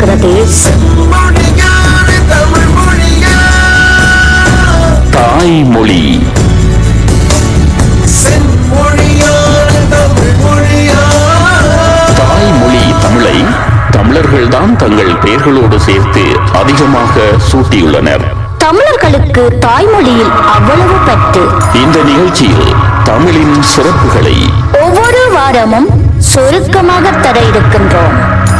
வருகிறது மொழியான தமிழ் மொழியா தாய்மொழி செம்மொழியான தமிழ் மொழியா தாய்மொழி தமிழை தமிழர்கள்தான் தங்கள் பெயர்களோடு சேர்த்து அதிகமாக சூட்டியுள்ளனர் தமிழர்களுக்கு தாய்மொழியில் அவ்வளவு பற்று இந்த நிகழ்ச்சியில் தமிழின் சிறப்புகளை ஒவ்வொரு வாரமும் சுருக்கமாக தர இருக்கின்றோம்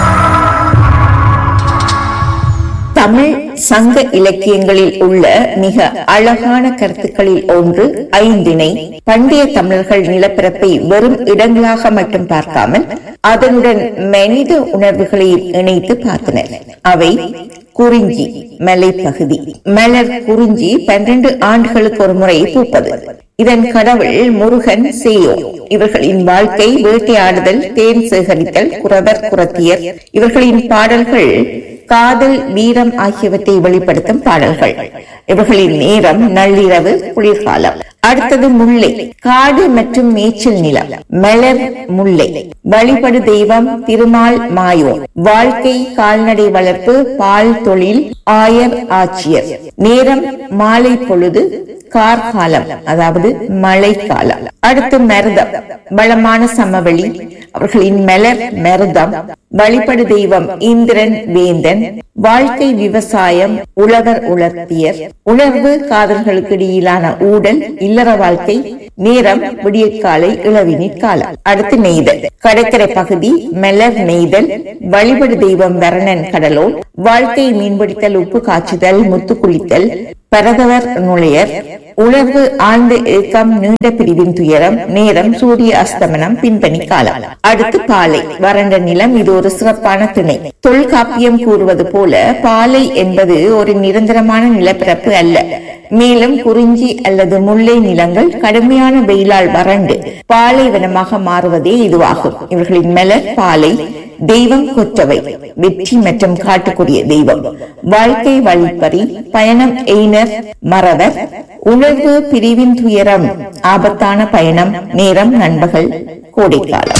தமிழ் சங்க இலக்கியங்களில் உள்ள மிக அழகான கருத்துக்களில் ஒன்று ஐந்திணை பண்டைய தமிழர்கள் நிலப்பரப்பை வெறும் இடங்களாக மட்டும் பார்க்காமல் அதனுடன் மனித உணர்வுகளையும் இணைத்து பார்த்தனர் அவை குறிஞ்சி மலைப்பகுதி மலர் குறிஞ்சி பன்னிரண்டு ஆண்டுகளுக்கு ஒரு முறை பூப்பது இதன் கடவுள் முருகன் சேயோ இவர்களின் வாழ்க்கை வேட்டையாடுதல் தேன் சேகரித்தல் குறவர் குறத்தியர் இவர்களின் பாடல்கள் காதல் வீரம் ஆகியவற்றை வெளிப்படுத்தும் பாடல்கள் இவர்களின் நேரம் நள்ளிரவு குளிர்காலம் அடுத்தது முல்லை காடு மற்றும் மேய்ச்சல் நிலம் மலர் முல்லை வழிபடு தெய்வம் திருமால் மாயோ வாழ்க்கை கால்நடை வளர்ப்பு பால் தொழில் ஆயர் ஆட்சியர் நேரம் மாலை பொழுது கார்காலம் அதாவது மழைக்காலம் அடுத்து மருதம் வளமான சமவெளி அவர்களின் மலர் மருதம் வழிபடு தெய்வம் இந்திரன் வேந்தன் வாழ்க்கை விவசாயம் உழவர் உலர்த்தியர் உணர்வு காதல்களுக்கு இடையிலான ஊடல் இல்லற வாழ்க்கை நேரம் விடியற்காலை இளவினிற் காலம் அடுத்து நெய்தல் கடற்கரை பகுதி மலர் நெய்தல் வழிபடு தெய்வம் வரணன் கடலோல் வாழ்க்கை மீன்பிடித்தல் உப்பு காய்ச்சுதல் முத்து குளித்தல் பரதவர் நுழையர் உணர்வு ஆழ்ந்த ஏக்கம் நீண்ட பிரிவின் துயரம் நேரம் சூரிய அஸ்தமனம் பின்பணி காலம் அடுத்து பாலை வறண்ட நிலம் இது ஒரு சிறப்பான திணை தொல்காப்பியம் கூறுவது போல பாலை என்பது ஒரு நிரந்தரமான நிலப்பரப்பு அல்ல மேலும் குறிஞ்சி அல்லது முல்லை நிலங்கள் கடுமையான வெயிலால் வறண்டு பாலைவனமாக மாறுவதே இதுவாகும் இவர்களின் மலர் பாலை தெய்வம் கொற்றவை வெற்றி மற்றும் காட்டுக்குரிய தெய்வம் வாழ்க்கை வழிப்பறி பயணம் எய்னர் மறவர் உணர்வு பிரிவின் துயரம் ஆபத்தான பயணம் நேரம் நண்பகல் கோடைக்காலம்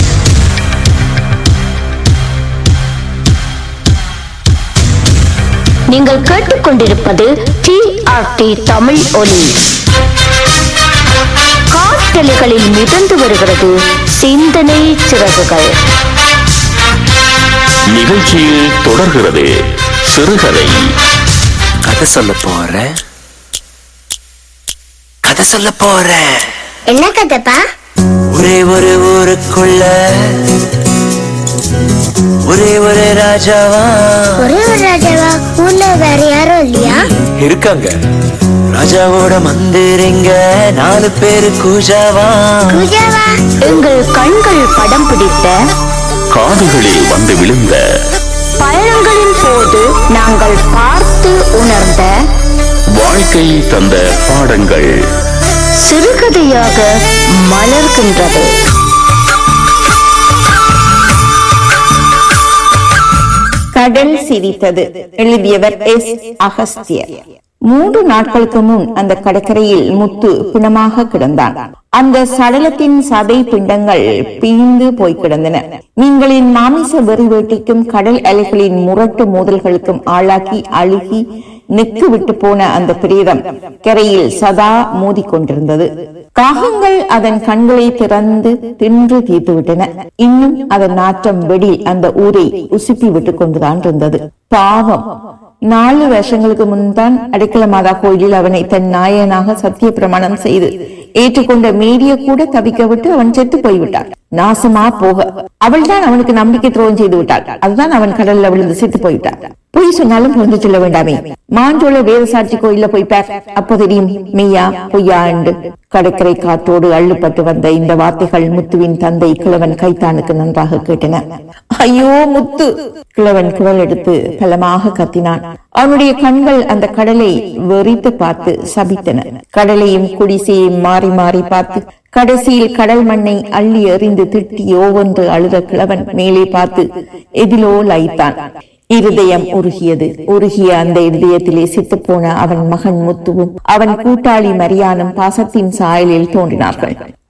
நீங்கள் கேட்டுக்கொண்டிருப்பது டி ஆர் டி தமிழ் ஒலி காற்றலைகளில் மிதந்து வருகிறது சிந்தனை சிறகுகள் நிகழ்ச்சியில் தொடர்கிறது சிறுகதை கதை சொல்ல போறேன் கதை சொல்ல போறேன் என்ன கதைப்பா ஒரே ஒரு ஊருக்குள்ள ஒரே ஒரு ராஜாவா ஒரே ஒரு ராஜாவா ஊர்ல வேற யாரும் இல்லையா இருக்காங்க ராஜாவோட மந்திரிங்க நாலு பேரு கூஜாவா பூஜாவா எங்கள் கண்கள் படம் பிடித்த காதுகளில் வந்து விழுந்த பயணங்களின் போது நாங்கள் பார்த்து உணர்ந்த வாழ்க்கை தந்த பாடங்கள் சிறுகதையாக மலர்கின்றது கடல் சிரித்தது எழுதியவர் எஸ் அகஸ்தியர் மூன்று நாட்களுக்கு முன் அந்த கடற்கரையில் முத்து பிணமாக கிடந்தான் அந்த சடலத்தின் சதை பிண்டங்கள் பீந்து போய் கிடந்தன மீன்களின் மாமிச வெறி வேட்டைக்கும் கடல் அலைகளின் முரட்டு மோதல்களுக்கும் ஆளாக்கி அழுகி நெக்கு விட்டு போன அந்த பிரேதம் கரையில் சதா மோதிக்கொண்டிருந்தது காகங்கள் அதன் கண்களை திறந்து தின்று தீர்த்துவிட்டன இன்னும் அதன் நாற்றம் வெடி அந்த ஊரை உசுப்பி விட்டுக் கொண்டுதான் இருந்தது பாவம் நாலு வருஷங்களுக்கு முன்தான் அடைக்கல மாதா கோயிலில் அவனை தன் நாயனாக சத்திய பிரமாணம் செய்து ஏற்றுக்கொண்ட மேரிய கூட தவிக்க விட்டு அவன் செத்து போய்விட்டான் நாசமா போக அவள் தான் அவனுக்கு நம்பிக்கை துரோகம் செய்து விட்டாள் அதுதான் அவன் கடல்ல விழுந்து செத்து போய்விட்டான் பொய் சொன்னாலும் புரிந்து சொல்ல வேண்டாமே மாஞ்சோள வேதசாட்சி கோயில்ல போய் பார் அப்போ தெரியும் மெய்யா பொய்யா என்று கடற்கரை காற்றோடு அள்ளுப்பட்டு வந்த இந்த வார்த்தைகள் முத்துவின் தந்தை கிழவன் கைத்தானுக்கு நன்றாக கேட்டன ஐயோ முத்து கிழவன் குரல் எடுத்து பலமாக கத்தினான் அவனுடைய கண்கள் அந்த கடலை வெறித்து பார்த்து சபித்தன கடலையும் குடிசையும் மாறி மாறி பார்த்து கடைசியில் கடல் மண்ணை அள்ளி எறிந்து திட்டி ஓவென்று அழுத கிழவன் மேலே பார்த்து எதிலோ லைத்தான் இருதயம் உருகியது உருகிய அந்த இருதயத்திலே செத்துப்போன அவன் மகன் முத்துவும் அவன் கூட்டாளி மரியானும் பாசத்தின் சாயலில் தோன்றினார்கள்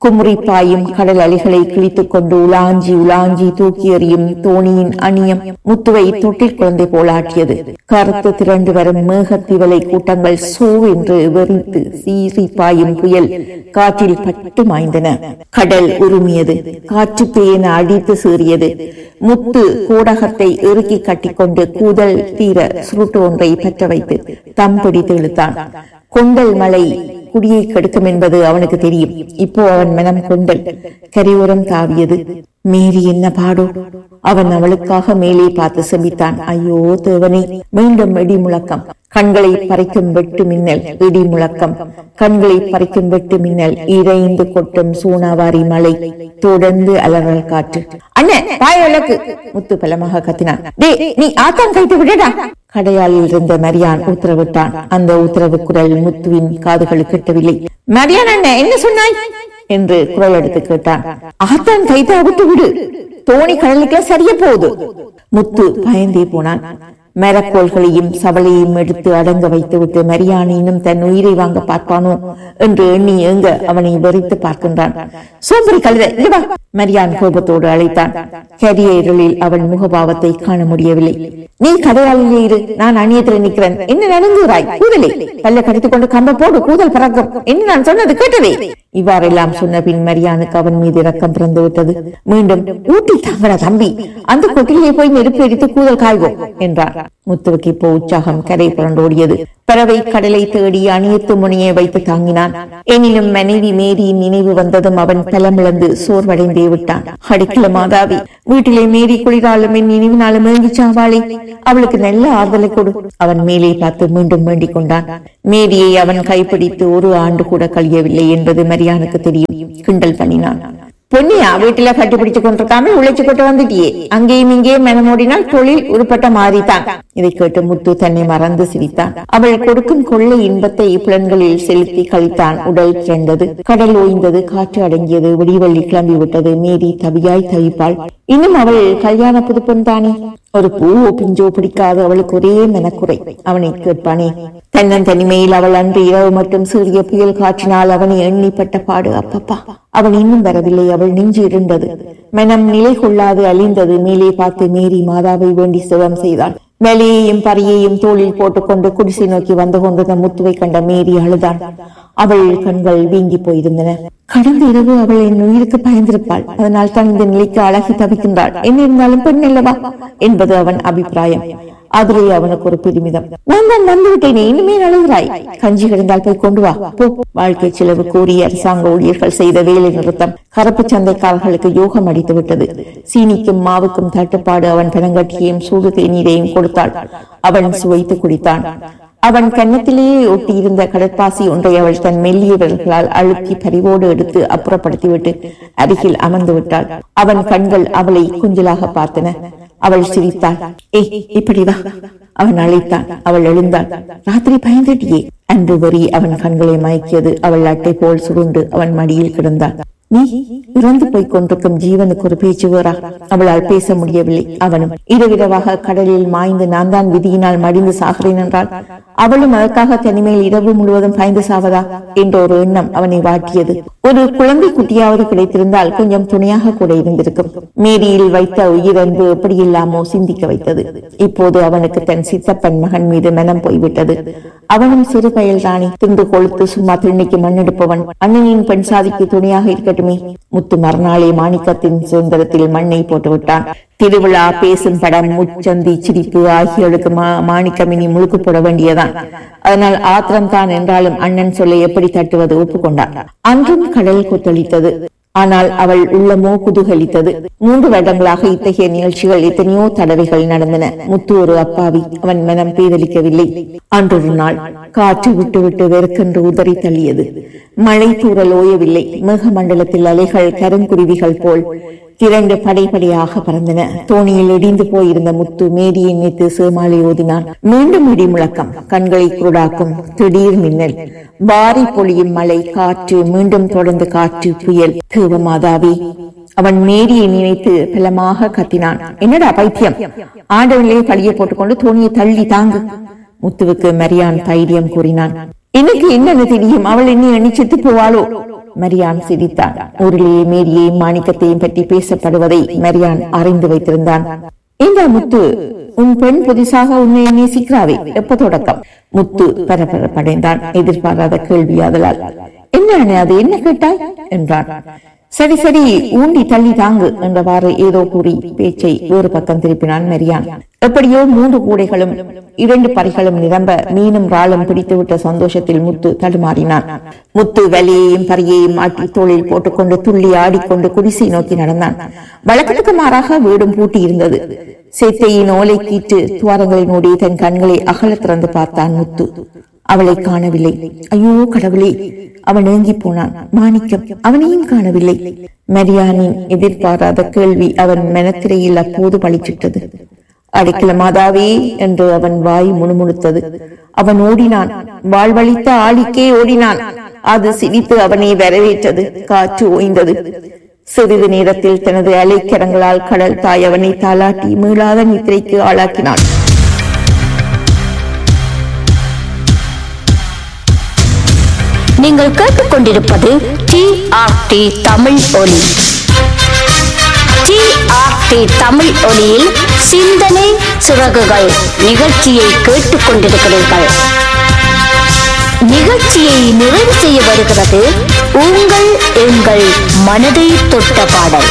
குமுறி பாயும் கடல் அலைகளை கிழித்துக் கொண்டு உலாஞ்சி உலாஞ்சி தூக்கி எறியும் தோணியின் அணியம் முத்துவை தொட்டில் குழந்தை போலாட்டியது கருத்து திரண்டு வரும் மேகத்திவலை கூட்டங்கள் சோ என்று வெறித்து சீறி பாயும் புயல் காற்றில் பட்டு மாய்ந்தன கடல் உருமியது காற்று பேன அடித்து சீறியது முத்து கூடகத்தை இறுக்கி கட்டிக்கொண்டு கூதல் தீர சுருட்டு ஒன்றை பற்ற வைத்து தம் பிடித்து இழுத்தான் கொண்டல் மலை குடியை கெடுக்கும் என்பது அவனுக்கு தெரியும் இப்போ அவன் மனம் கொண்டல் கரையோரம் தாவியது மீறி என்ன பாடோ அவன் அவளுக்காக மேலே பார்த்து செபித்தான் ஐயோ தேவனே மீண்டும் இடி முழக்கம் கண்களை பறிக்கும் வெட்டு மின்னல் இடி முழக்கம் கண்களை பறிக்கும் வெட்டு மின்னல் இறைந்து கொட்டும் சூனாவாரி மலை தொடர்ந்து அலறல் காற்று அண்ணன் பாய விளக்கு முத்து பலமாக கத்தினான் டேய் நீ ஆத்தான் கைத்து விடடா கடையாளில் இருந்த மரியான் உத்தரவிட்டான் அந்த உத்தரவு குரல் முத்துவின் காதுகளுக்கு எட்டவில்லை மரியான் அண்ணன் என்ன சொன்னாய் என்று குரல் எடுத்து கேட்டான் ஆத்தான் கைத்தை அவிட்டு விடு தோணி கடலுக்கு சரிய போகுது முத்து பயந்தே போனான் மரக்கோள்களையும் சவளையும் எடுத்து அடங்க வைத்துவிட்டு மரியானையினும் தன் உயிரை வாங்க பார்ப்பானோ என்று எண்ணி எங்க அவனை வெறித்து பார்க்கின்றான் சோம்பரி கழுத இங்க வா மரியான் கோபத்தோடு அழைத்தான் கரிய இருளில் அவன் முகபாவத்தை காண முடியவில்லை நீ கதையாளிலே இரு நான் அந்நியத்தில் நிற்கிறேன் என்ன நடந்துகிறாய் கூதலே பல்ல கடித்துக் கொண்டு கம்ப போடு கூதல் பறக்கும் என்ன நான் சொன்னது கேட்டதே இவ்வாறெல்லாம் சொன்ன பின் மரியானுக்கு அவன் மீது இரக்கம் பிறந்து விட்டது மீண்டும் ஊட்டி தாங்கடா தம்பி அந்த கொட்டிலே போய் நெருப்பு எரித்து கூதல் காய்வோம் என்றான் முத்துவுக்கு இப்போ உற்சாகம் கரை புரண்டோடியது பறவை கடலை தேடி அணியத்து முனையை வைத்து தாங்கினான் எனினும் மனைவி மேரியின் நினைவு வந்ததும் அவன் பலமிழந்து சோர்வடைந்தே விட்டான் அடிக்கல மாதாவி வீட்டிலே மேரி குளிராலும் என் நினைவினாலும் ஏங்கிச்சாவாளே அவளுக்கு நல்ல ஆறுதலை கொடு அவன் மேலே பார்த்து மீண்டும் வேண்டிக் கொண்டான் மேரியை அவன் கைப்பிடித்து ஒரு ஆண்டு கூட கழியவில்லை என்பது மரியானுக்கு தெரியும் கிண்டல் பண்ணினான் பொன்னியா வீட்டுல கட்டிப்பிடிச்சு கொண்டிருக்காம உழைச்சு கொண்டு வந்துட்டியே அங்கேயும் இங்கேயும் மெனமோடினால் தொழில் உருப்பட்ட மாறித்தான் இதை கேட்டு முத்து தன்னை மறந்து சிரித்தான் அவள் கொடுக்கும் கொள்ளை இன்பத்தை புலன்களில் செலுத்தி கழித்தான் உடல் திரண்டது கடல் ஓய்ந்தது காற்று அடங்கியது விடிவள்ளி கிளம்பி விட்டது மீறி தவியாய் தவிப்பாள் இன்னும் அவள் கல்யாண புதுப்பெண் தானே ஒரு பூவோ பிஞ்சோ பிடிக்காத அவளுக்கு ஒரே மெனக்குறை அவனை கேட்பானே தன்னன் தனிமையில் அவள் அன்று இரவு மட்டும் சீறிய புயல் காற்றினால் அவனை எண்ணிப்பட்ட பாடு அப்பப்பா அவன் இன்னும் வரவில்லை அவள் நெஞ்சு இருண்டது மனம் நிலை கொள்ளாது அழிந்தது மேலே பார்த்து மேரி மாதாவை வேண்டி சிவம் செய்தாள் மேலேயையும் பரியையும் தோளில் போட்டுக்கொண்டு குடிசை நோக்கி வந்து கொண்டிருந்த முத்துவை கண்ட மேரி அழுதாள் அவள் கண்கள் வீங்கி போயிருந்தன கடந்த இரவு அவள் என் உயிருக்கு பயந்திருப்பாள் அதனால் தான் இந்த நிலைக்கு அழகி தவிக்கின்றாள் என்ன இருந்தாலும் பெண் அல்லவா என்பது அவன் அபிப்பிராயம் அதிலே அவனுக்கு ஒரு பெருமிதம் நான் தான் வந்து விட்டேனே இனிமே அழுகிறாய் கஞ்சி கிடந்தால் போய் கொண்டு வா போ வாழ்க்கை செலவு கூறி அரசாங்க ஊழியர்கள் செய்த வேலை நிறுத்தம் கருப்பு சந்தைக்காரர்களுக்கு யோகம் அடித்து விட்டது சீனிக்கும் மாவுக்கும் தட்டுப்பாடு அவன் பனங்கட்டியையும் சூடு தேநீரையும் கொடுத்தாள் அவன் சுவைத்து குடித்தான் அவன் கன்னத்திலேயே ஒட்டியிருந்த கடற்பாசி ஒன்றை அவள் தன் மெல்லிய விரல்களால் அழுத்தி பரிவோடு எடுத்து அப்புறப்படுத்திவிட்டு அருகில் அமர்ந்து விட்டாள் அவன் கண்கள் அவளை குஞ்சலாக பார்த்தன அவள் சிரித்தாள் ஏய் இப்படி வா அவன் அழைத்தான் அவள் எழுந்தாள் ராத்திரி பயந்துட்டியே அன்று வரி அவன் கண்களை மயக்கியது அவள் அட்டை போல் சுருண்டு அவன் மடியில் கிடந்தாள் நீ இறந்து போய் கொண்டிருக்கும் ஜீவனுக்கு ஒரு பேச்சு வேறா அவளால் பேச முடியவில்லை அவனும் இரவிரவாக கடலில் மாய்ந்து நான் தான் விதியினால் மடிந்து சாகிறேன் என்றால் அவளும் அதற்காக தனிமையில் இரவு முழுவதும் பாய்ந்து சாவதா என்ற ஒரு எண்ணம் அவனை வாட்டியது ஒரு குழந்தை குட்டியாவது கிடைத்திருந்தால் கொஞ்சம் துணையாக கூட இருந்திருக்கும் மேரியில் வைத்த உயிரன்பு எப்படி இல்லாமோ சிந்திக்க வைத்தது இப்போது அவனுக்கு தன் சித்தப்பன் மகன் மீது மனம் போய்விட்டது அவனும் சிறு பயல் தானே தின்று கொழுத்து சும்மா திண்ணிக்கு மண்ணெடுப்பவன் அண்ணனின் பெண் சாதிக்கு துணையாக இருக்கட்டுமே முத்து மறுநாளே மாணிக்கத்தின் சுதந்திரத்தில் மண்ணை போட்டு விட்டான் திருவிழா பேசும் படம் முச்சந்தி சிரிப்பு ஆகியோருக்கு மா மாணிக்கமினி முழுக்கு போட வேண்டியதான் அதனால் ஆத்திரம் தான் என்றாலும் அண்ணன் சொல்லை எப்படி தட்டுவது ஒப்புக்கொண்டான் அன்றும் கடல் கொத்தளித்தது ஆனால் அவள் உள்ளமோ குதூகலித்தது மூன்று வருடங்களாக இத்தகைய நிகழ்ச்சிகள் எத்தனையோ தடவைகள் நடந்தன முத்து ஒரு அப்பாவி அவன் மனம் பேதலிக்கவில்லை அன்றொரு நாள் காற்று விட்டு விட்டு வெறுக்கென்று உதறி தள்ளியது மழை தூறல் ஓயவில்லை மேகமண்டலத்தில் அலைகள் கருங்குருவிகள் போல் திரண்டு படைப்படையாக பறந்தன தோணியில் இடிந்து போயிருந்த முத்து மேரியை நினைத்து சேமாலை ஓதினான் மீண்டும் இடி முழக்கம் கண்களை குருடாக்கும் திடீர் மின்னல் வாரி பொழியும் மழை காற்று மீண்டும் தொடர்ந்து காற்று புயல் தேவமாதாவி அவன் மேரியை நினைத்து பலமாக கத்தினான் என்னடா பைத்தியம் ஆண்டவனிலே பழிய போட்டுக்கொண்டு தோணியை தள்ளி தாங்கு முத்துவுக்கு மரியான் தைரியம் கூறினான் எனக்கு என்னன்னு தெரியும் அவள் என்னை எண்ணி செத்து போவாளோ மரியான் சிரித்தான் ஊரிலேயே மேரியையும் மாணிக்கத்தையும் பற்றி பேசப்படுவதை மரியான் அறிந்து வைத்திருந்தான் இந்த முத்து உன் பெண் புதிசாக உன்னை நேசிக்கிறாவே எப்ப தொடக்கம் முத்து பரபரப்படைந்தான் எதிர்பாராத கேள்வியாதலால் என்ன அண்ணே, அது என்ன கேட்டாய் என்றான் சரி சரி ஊண்டி தள்ளி தாங்கு என்றவாறு ஏதோ கூறி பேச்சை வேறு பக்கம் திருப்பினான் மரியான் எப்படியோ மூன்று கூடைகளும் இரண்டு பறிகளும் நிரம்ப மீனும் ராளும் பிடித்துவிட்ட சந்தோஷத்தில் முத்து தடுமாறினான் முத்து வலியையும் பரியையும் ஆட்டி தோளில் போட்டுக்கொண்டு துள்ளி ஆடிக்கொண்டு குடிசை நோக்கி நடந்தான் வழக்கத்துக்கு மாறாக வீடும் பூட்டி இருந்தது சேத்தையின் ஓலை கீற்று துவாரங்களினூடே தன் கண்களை அகல திறந்து பார்த்தான் முத்து அவளை காணவில்லை ஐயோ கடவுளே அவன் ஏங்கி போனான் மாணிக்கம் அவனையும் காணவில்லை மரியானின் எதிர்பாராத கேள்வி அவன் மனத்திரையில் அப்போது பளிச்சிட்டது அடைக்கல மாதாவே என்று அவன் வாய் முணுமுணுத்தது அவன் ஓடினான் வாழ்வழித்த ஆளிக்கே ஓடினான் அது சிரித்து அவனை வரவேற்றது காற்று ஓய்ந்தது சிறிது நேரத்தில் தனது அலைக்கரங்களால் கடல் தாய் அவனை தாளாட்டி மீளாத நித்திரைக்கு ஆளாக்கினான் நீங்கள் கேட்டுக்கொண்டிருப்பது டி ஆர் டி தமிழ் ஒலி டி ஆர் டி தமிழ் ஒலியில் சிந்தனை சிறகுகள் நிகழ்ச்சியை கேட்டுக்கொண்டிருக்கிறீர்கள் நிகழ்ச்சியை நிறைவு செய்ய வருகிறது உங்கள் எங்கள் மனதை தொட்ட பாடல்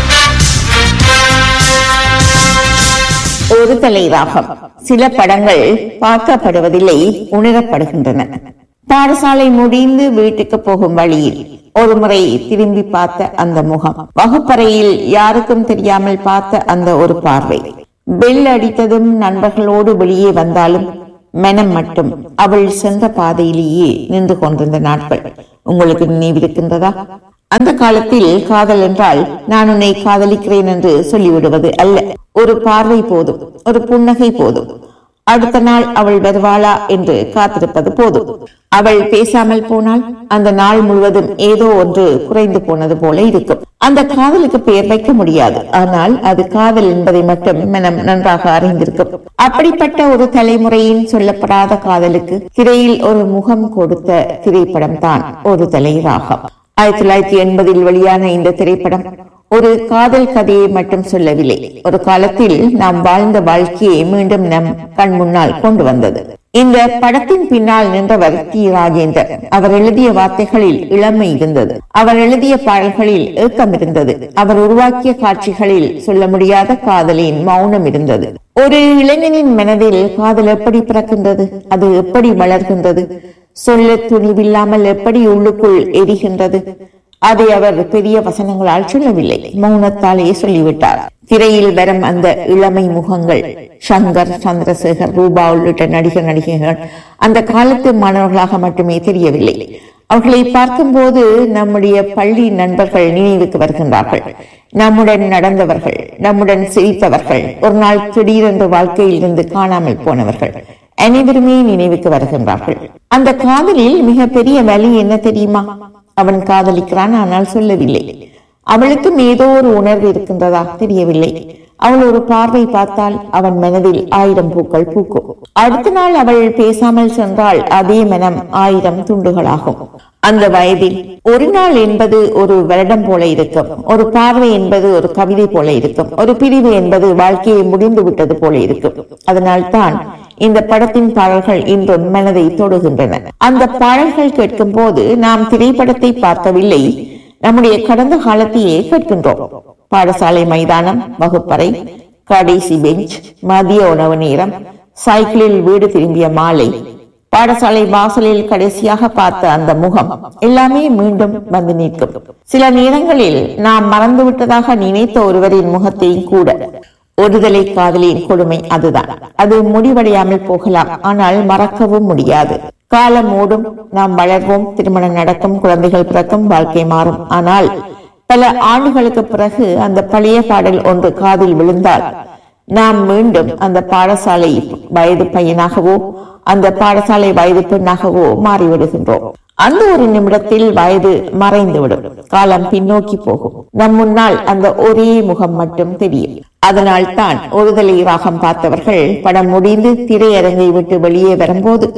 ஒரு தலை ராகம் சில படங்கள் பார்க்கப்படுவதில்லை உணரப்படுகின்றன பாடசாலை முடிந்து வீட்டுக்கு போகும் வழியில் ஒரு முறை திரும்பி பார்த்த அந்த முகம் வகுப்பறையில் யாருக்கும் தெரியாமல் பார்த்த அந்த ஒரு பார்வை பெல் அடித்ததும் நண்பர்களோடு வெளியே வந்தாலும் மனம் மட்டும் அவள் சென்ற பாதையிலேயே நின்று கொண்டிருந்த நாட்கள் உங்களுக்கு நினைவிருக்கின்றதா அந்த காலத்தில் காதல் என்றால் நான் உன்னை காதலிக்கிறேன் என்று சொல்லிவிடுவது அல்ல ஒரு பார்வை போதும் ஒரு புன்னகை போதும் அடுத்த நாள் அவள் வருவாளா என்று காத்திருப்பது போதும் அவள் பேசாமல் போனால் அந்த நாள் முழுவதும் ஏதோ ஒன்று குறைந்து போனது போல இருக்கும் அந்த காதலுக்கு பெயர் வைக்க முடியாது ஆனால் அது காதல் என்பதை மட்டும் மனம் நன்றாக அறிந்திருக்கும் அப்படிப்பட்ட ஒரு தலைமுறையின் சொல்லப்படாத காதலுக்கு திரையில் ஒரு முகம் கொடுத்த திரைப்படம் தான் ஒரு தலை ராகம் ஆயிரத்தி தொள்ளாயிரத்தி எண்பதில் வெளியான இந்த திரைப்படம் ஒரு காதல் கதையை மட்டும் சொல்லவில்லை ஒரு காலத்தில் நாம் வாழ்ந்த வாழ்க்கையை மீண்டும் நம் கண் முன்னால் கொண்டு வந்தது இந்த படத்தின் பின்னால் நின்றவர் டி ராஜேந்தர் அவர் எழுதிய வார்த்தைகளில் இளமை இருந்தது அவர் எழுதிய பாடல்களில் ஏக்கம் இருந்தது அவர் உருவாக்கிய காட்சிகளில் சொல்ல முடியாத காதலின் மௌனம் இருந்தது ஒரு இளைஞனின் மனதில் காதல் எப்படி பிறக்கின்றது அது எப்படி வளர்கின்றது சொல்ல துணிவில்லாமல் எப்படி உள்ளுக்குள் எரிகின்றது அதை அவர் பெரிய வசனங்களால் சொல்லவில்லை மௌனத்தாலே சொல்லிவிட்டார் திரையில் வரும் அந்த இளமை முகங்கள் சங்கர் சந்திரசேகர் ரூபா உள்ளிட்ட நடிகர் நடிகைகள் அந்த காலத்து மாணவர்களாக மட்டுமே தெரியவில்லை அவர்களை பார்க்கும்போது நம்முடைய பள்ளி நண்பர்கள் நினைவுக்கு வருகின்றார்கள் நம்முடன் நடந்தவர்கள் நம்முடன் சிரித்தவர்கள் ஒரு நாள் திடீரென்று வாழ்க்கையில் இருந்து காணாமல் போனவர்கள் அனைவருமே நினைவுக்கு வருகின்றார்கள் அந்த காதலில் மிக பெரிய வலி என்ன தெரியுமா அவன் காதலிக்கிறான் ஆனால் சொல்லவில்லை அவளுக்கும் ஏதோ ஒரு உணர்வு இருக்கின்றதா தெரியவில்லை அவள் ஒரு பார்வை பார்த்தால் அவன் மனதில் ஆயிரம் பூக்கள் பூக்கும் அடுத்த நாள் அவள் பேசாமல் சென்றால் அதே மனம் ஆயிரம் துண்டுகளாகும் அந்த வயதில் ஒரு நாள் என்பது ஒரு வருடம் போல இருக்கும் ஒரு பார்வை என்பது ஒரு கவிதை போல இருக்கும் ஒரு பிரிவு என்பது வாழ்க்கையை முடிந்து விட்டது போல இருக்கும் அதனால் தான் இந்த படத்தின் பாடல்கள் இன்றும் மனதை தொடுகின்றன அந்த பாடல்கள் கேட்கும் போது நாம் திரைப்படத்தை பார்க்கவில்லை நம்முடைய கடந்த காலத்தையே கேட்கின்றோம் பாடசாலை மைதானம் வகுப்பறை கடைசி பெஞ்ச் மதிய உணவு நேரம் சைக்கிளில் வீடு திரும்பிய மாலை பாடசாலை வாசலில் கடைசியாக பார்த்த அந்த முகம் எல்லாமே மீண்டும் வந்து நிற்கும் சில நேரங்களில் நாம் மறந்துவிட்டதாக நினைத்த ஒருவரின் முகத்தையும் கூட ஒருதலை காதலின் கொடுமை அதுதான் அது முடிவடையாமல் போகலாம் ஆனால் மறக்கவும் முடியாது காலம் ஓடும் நாம் வளர்வோம் திருமணம் நடக்கும் குழந்தைகள் பிறக்கும் வாழ்க்கை மாறும் ஆனால் பல ஆண்டுகளுக்கு பிறகு அந்த பழைய பாடல் ஒன்று காதில் விழுந்தால் நாம் மீண்டும் அந்த பாடசாலை வயது பையனாகவோ அந்த பாடசாலை வயது பெண்ணாகவோ மாறிவிடுகின்றோம் அந்த ஒரு நிமிடத்தில் வயது மறைந்துவிடும் காலம் பின்னோக்கி போகும் நம் முன்னால் அந்த ஒரே முகம் மட்டும் தெரியும் அதனால் தான் ஒருதலை ராகம் பார்த்தவர்கள் படம் முடிந்து திரையரங்கை விட்டு வெளியே வரும்போது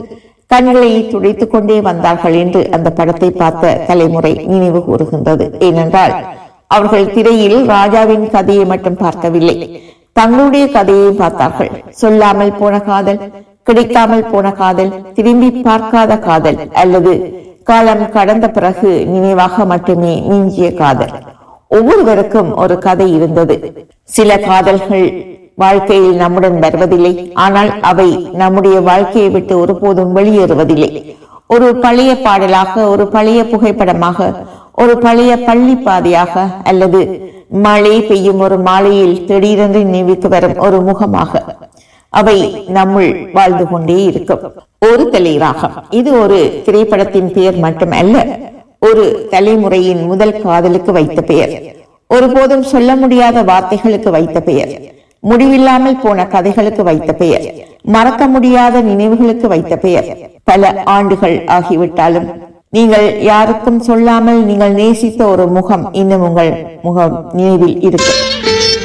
கண்களை துடைத்துக் கொண்டே வந்தார்கள் என்று அந்த படத்தை பார்த்த தலைமுறை நினைவு கூறுகின்றது ஏனென்றால் அவர்கள் திரையில் ராஜாவின் கதையை மட்டும் பார்க்கவில்லை தங்களுடைய கதையையும் பார்த்தார்கள் சொல்லாமல் போன காதல் கிடைக்காமல் போன காதல் திரும்பி பார்க்காத காதல் அல்லது காலம் கடந்த பிறகு நினைவாக மட்டுமே நீங்கிய காதல் ஒவ்வொருவருக்கும் ஒரு கதை இருந்தது சில காதல்கள் வாழ்க்கையில் நம்முடன் வருவதில்லை ஆனால் அவை நம்முடைய வாழ்க்கையை விட்டு ஒருபோதும் வெளியேறுவதில்லை ஒரு பழைய பாடலாக ஒரு பழைய புகைப்படமாக ஒரு பழைய பள்ளி பாதையாக அல்லது மழை பெய்யும் ஒரு மாலையில் திடீரென்று நினைவுக்கு வரும் ஒரு முகமாக அவை நம்முள் வாழ்ந்து கொண்டே இருக்கும் ஒரு தலைராகம் இது ஒரு திரைப்படத்தின் பெயர் மட்டுமல்ல ஒரு தலைமுறையின் முதல் காதலுக்கு வைத்த பெயர் ஒருபோதும் சொல்ல முடியாத வார்த்தைகளுக்கு வைத்த பெயர் முடிவில்லாமல் போன கதைகளுக்கு வைத்த பெயர் மறக்க முடியாத நினைவுகளுக்கு வைத்த பெயர் பல ஆண்டுகள் ஆகிவிட்டாலும் நீங்கள் யாருக்கும் சொல்லாமல் நீங்கள் நேசித்த ஒரு முகம் இன்னும் உங்கள் முகம் நினைவில் இருக்கும்